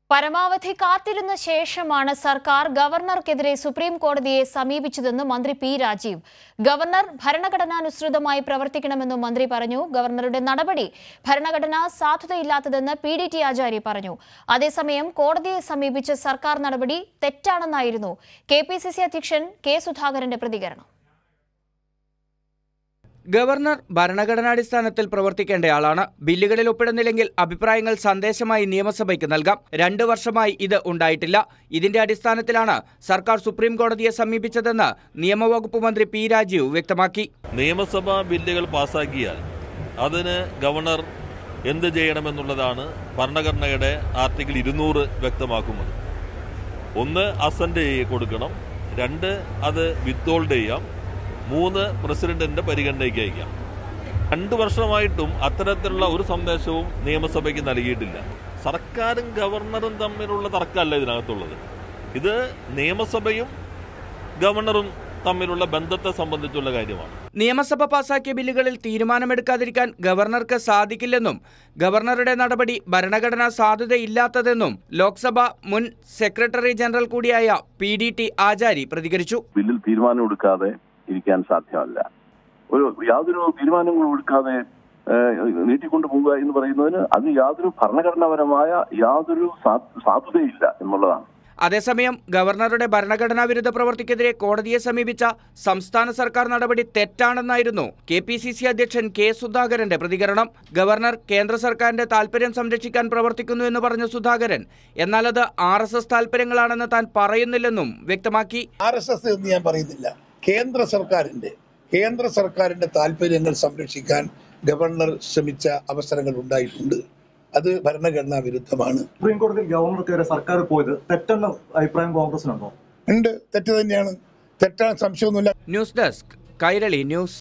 പരമാവധി കാത്തിരുന്ന ശേഷമാണ് സർക്കാർ ഗവർണർക്കെതിരെ സുപ്രീം കോടതിയെ സമീപിച്ചതെന്ന് മന്ത്രി പി രാജീവ് ഗവർണർ ഭരണഘടനാനുസൃതമായി പ്രവർത്തിക്കണമെന്നും മന്ത്രി പറഞ്ഞു ഗവർണറുടെ നടപടി ഭരണഘടനാ സാധുതയില്ലാത്തതെന്ന് പി ഡി ടി ആചാര്യ പറഞ്ഞു അതേസമയം കോടതിയെ സമീപിച്ച സർക്കാർ നടപടി തെറ്റാണെന്നായിരുന്നു കെ പി സി സി അധ്യക്ഷൻ കെ സുധാകരന്റെ പ്രതികരണം ഗവർണർ ഭരണഘടനാടിസ്ഥാനത്തിൽ പ്രവർത്തിക്കേണ്ടയാളാണ് ബില്ലുകളിൽ ഒപ്പിടുന്നില്ലെങ്കിൽ അഭിപ്രായങ്ങൾ സന്ദേശമായി നിയമസഭയ്ക്ക് നൽകാം രണ്ട് വർഷമായി ഇത് ഉണ്ടായിട്ടില്ല ഇതിന്റെ അടിസ്ഥാനത്തിലാണ് സർക്കാർ സുപ്രീം കോടതിയെ സമീപിച്ചതെന്ന് നിയമവകുപ്പ് മന്ത്രി പി രാജീവ് വ്യക്തമാക്കി നിയമസഭാ ബില്ലുകൾ പാസാക്കിയാൽ അതിന് ഗവർണർ എന്ത് ചെയ്യണമെന്നുള്ളതാണ് ഭരണഘടനയുടെ ആർട്ടിക്കിൾ ഇരുന്നൂറ് വ്യക്തമാക്കുന്നത് ഒന്ന് അസന്റ് കൊടുക്കണം രണ്ട് അത് വിത്തോൾഡ് ചെയ്യാം മൂന്ന് പ്രസിഡന്റിന്റെ പരിഗണനയ്ക്ക് അയക്കാം രണ്ടു വർഷമായിട്ടും അത്തരത്തിലുള്ള ഒരു സന്ദേശവും നിയമസഭയ്ക്ക് നൽകിയിട്ടില്ല സർക്കാരും ഗവർണറും തമ്മിലുള്ള തർക്കമല്ല ഇതിനകത്തുള്ളത് ഇത് നിയമസഭയും ഗവർണറും തമ്മിലുള്ള ബന്ധത്തെ സംബന്ധിച്ചുള്ള കാര്യമാണ് നിയമസഭ പാസാക്കിയ ബില്ലുകളിൽ തീരുമാനമെടുക്കാതിരിക്കാൻ ഗവർണർക്ക് സാധിക്കില്ലെന്നും ഗവർണറുടെ നടപടി ഭരണഘടനാ സാധുതയില്ലാത്തതെന്നും ലോക്സഭ മുൻ സെക്രട്ടറി ജനറൽ കൂടിയായ പി ഡി ടി ആചാരി പ്രതികരിച്ചു ബില്ലിൽ തീരുമാനമെടുക്കാതെ ഇരിക്കാൻ സാധ്യമല്ല ഒരു യാതൊരു തീരുമാനങ്ങളും എടുക്കാതെ ഏഹ്, നീട്ടിക്കൊണ്ടു പോവുക എന്ന് പറയുന്നതിന് അത് യാതൊരു ഭരണഘടനാപരമായ യാതൊരു സാ- സാധുതയില്ല എന്നുള്ളതാണ് അതേസമയം ഗവർണറുടെ ഭരണഘടനാ വിരുദ്ധ പ്രവർത്തിക്കെതിരെ കോടതിയെ സമീപിച്ച സംസ്ഥാന സർക്കാർ നടപടി തെറ്റാണെന്നായിരുന്നു കെ പി സി സി അധ്യക്ഷൻ കെ സുധാകരന്റെ പ്രതികരണം ഗവർണർ കേന്ദ്ര സർക്കാരിന്റെ താൽപര്യം സംരക്ഷിക്കാൻ പ്രവർത്തിക്കുന്നു എന്ന് പറഞ്ഞ സുധാകരൻ എന്നാൽ അത് ആർ എസ് എസ് താൽപര്യങ്ങളാണെന്ന് താൻ പറയുന്നില്ലെന്നും വ്യക്തമാക്കി ആർ എസ് എസ് എന്ന് ഞാൻ പറയുന്നില്ല കേന്ദ്ര സർക്കാരിന്റെ കേന്ദ്ര സർക്കാരിന്റെ താല്പര്യങ്ങൾ സംരക്ഷിക്കാൻ ഗവർണർ ശ്രമിച്ച അവസരങ്ങൾ ഉണ്ടായിട്ടുണ്ട് അത് ഭരണഘടനാ വിരുദ്ധമാണ് സുപ്രീം കോടതിയിൽ ഗവർണർക്കെതിരെ സർക്കാർ പോയത് തെറ്റെന്ന അഭിപ്രായം കോൺഗ്രസിനുണ്ടോ ഉണ്ട് തെറ്റ് തന്നെയാണ് തെറ്റാൻ സംശയമൊന്നുമില്ല ന്യൂസ് ഡെസ്ക് കൈരളി ന്യൂസ്